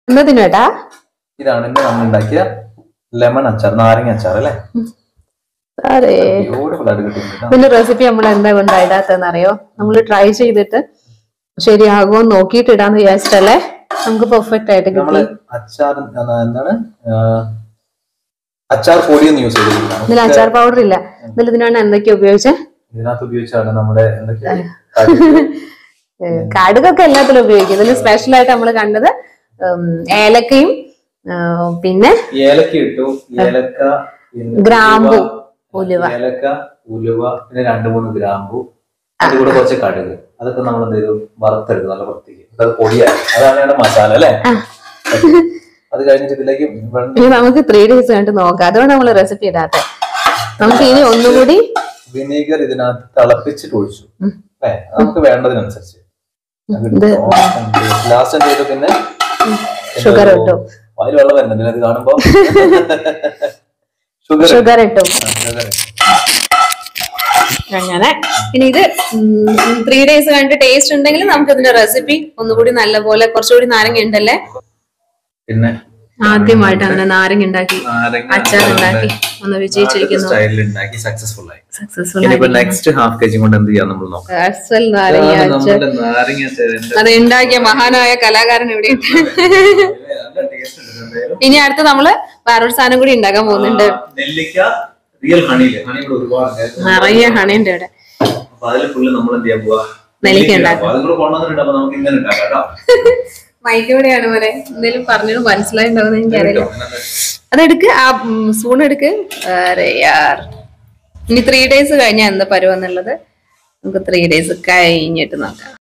എന്നതിനേട്ടാ ഇതാണ് ഇന്ന് നമ്മൾ ഉണ്ടാക്കിയ ലെമൺ അച്ചാർ നാരങ്ങ അച്ചാർ അല്ലേ അതെ ബ്യൂട്ടിഫുൾ ആയിട്ട് കിട്ടിയിട്ടുണ്ട് ഇതിന്റെ റെസിപ്പി നമ്മൾ എന്താ കൊണ്ടാ ഇടാത്തെന്ന് അറിയോ നമ്മൾ ട്രൈ ചെയ്തിട്ട് ശരിയാകുമോ നോക്കിയിട്ട് ഇടാന്ന് വിചാരിച്ചിട്ടല്ലേ നമുക്ക് പെർഫെക്റ്റ് ആയിട്ട് നമ്മള് കിട്ടി അച്ചാർ ആ, എന്താണ് ആ, അച്ചാർ പൊടിയൊന്നും യൂസ് ചെയ്തിട്ടില്ല ഇതിൽ അച്ചാർ പൗഡർ ഇല്ല ഇതിൽ ഇതിനാണ് എന്തൊക്കെയാ ഉപയോഗിച്ചേ ഇതിനകത്ത് ഉപയോഗിച്ചാണ് നമ്മുടെ എന്തൊക്കെയാ ഏഹ് കടുകൊക്കെ എല്ലാത്തിലും ഉപയോഗിക്കും ഇതിൽ സ്പെഷ്യൽ ആയിട്ട് നമ്മൾ കണ്ടത് ഉം, ഏലക്കയും ആ, പിന്നെ ഏലക്ക ഇട്ടു ഏലക്ക പിന്നെ ഗ്രാമ്പു, ഉലുവ. ഏലക്ക ഉലുവ പിന്നെ രണ്ട് മൂന്ന് ഗ്രാമ്പു അതിൽ കൂടെ കുറച്ച് കടുക് അതൊക്കെ നമ്മൾ എന്ത് ചെയ്തു വറുത്തെടുക്കും നല്ല വൃത്തിക്ക് അത് പൊടിയായി അതാണ് ഞങ്ങളുടെ മസാല അല്ലേ അത് കഴിഞ്ഞിട്ട് ഇതിലേക്ക് വെള്ളം ഇനി നമുക്ക് ത്രീ ഡേയ്സ് കഴിഞ്ഞിട്ട് നോക്കാം അതുകൊണ്ട് നമ്മൾ റെസിപ്പി ഇടാത്തെ നമുക്ക് ഇനി ഒന്നുകൂടി വിനീഗർ ഇതിനകത്ത് തിളപ്പിച്ചിട്ട് ഒഴിച്ചു ഉം. അല്ലേ അത് നമുക്ക് വേണ്ടതിനനുസരിച്ച് ഇത് ലാസ്റ്റ് എന്ത് ചെയ്തു പിന്നെ ഷുഗർ ഇട്ടു അതിൽ വെള്ളം വരുന്നുണ്ട് അത് കാണുമ്പോ ഷുഗർ ഷുഗർ ഇട്ടു ഷുഗർ അങ്ങനെ ഇനി ഇത് ത്രീ ഡേയ്സ് കഴിഞ്ഞിട്ട് ടേസ്റ്റ് ഉണ്ടെങ്കിൽ നമുക്ക് ഇതിന്റെ റെസിപ്പി ഒന്നുകൂടി നല്ലപോലെ കുറച്ചുകൂടി നാരങ്ങ ഉണ്ടല്ലേ പിന്നെ ആദ്യമായിട്ട് അങ്ങനെ നാരങ്ങ ഉണ്ടാക്കി നാരങ്ങ അച്ചാർ ഉണ്ടാക്കി ഒന്ന് വിജയിച്ചിരിക്കുന്നു സ്റ്റൈലിൽ ഉണ്ടാക്കി സക്സസ്ഫുൾ ആയി സക്സസ്ഫുൾ ഇനിയിപ്പോ നെക്സ്റ്റ് ഹാഫ് കെ ജി കൊണ്ട് എന്ത് ചെയ്യാൻ നമ്മൾ നോക്കാം അസൽ നാരങ്ങ ഇതാണ് അച്ചാർ നമ്മുടെ നാരങ്ങ അച്ചാറിന്റെ അത് ഉണ്ടാക്കിയ മഹാനായ കലാകാരൻ ഇവിടെയുണ്ട് നല്ല ടേസ്റ്റ് ഉണ്ട് എന്തായാലും. ഇനി അടുത്ത് നമ്മള് വേറൊരു സാധനം കൂടി ഉണ്ടാക്കാൻ പോകുന്നുണ്ട് ആ, നെല്ലിക്ക റിയൽ ഹണിയില് ഹണി ഇവിടെ ഒരുപാട് ഉണ്ട്. നിറയെ ഹണിയുണ്ട് ഇവിടെ അപ്പൊ അതിൽ ഫുള്ള് നമ്മൾ എന്ത് ചെയ്യാൻ പോവാ നെല്ലിക്ക ഉണ്ടാക്കും. അതും കൂടെ കൊണ്ടുവന്നിട്ടുണ്ട് അപ്പൊ നമുക്ക് ഇങ്ങനെ ഉണ്ടാക്കാം കേട്ടോ മൈക്കോടെയാണ് പോലെ എന്തെങ്കിലും പറഞ്ഞത് മനസ്സിലായിണ്ടാവുന്ന എനിക്കറിയില്ല അതെടുക്ക് ആ സ്പൂൺ എടുക്ക് അരെ യാർ ഇനി ത്രീ ഡേയ്സ് കഴിഞ്ഞാൽ എന്താ പരുവെന്നുള്ളത് നമുക്ക് ത്രീ ഡേയ്സ് കഴിഞ്ഞിട്ട് നോക്കാം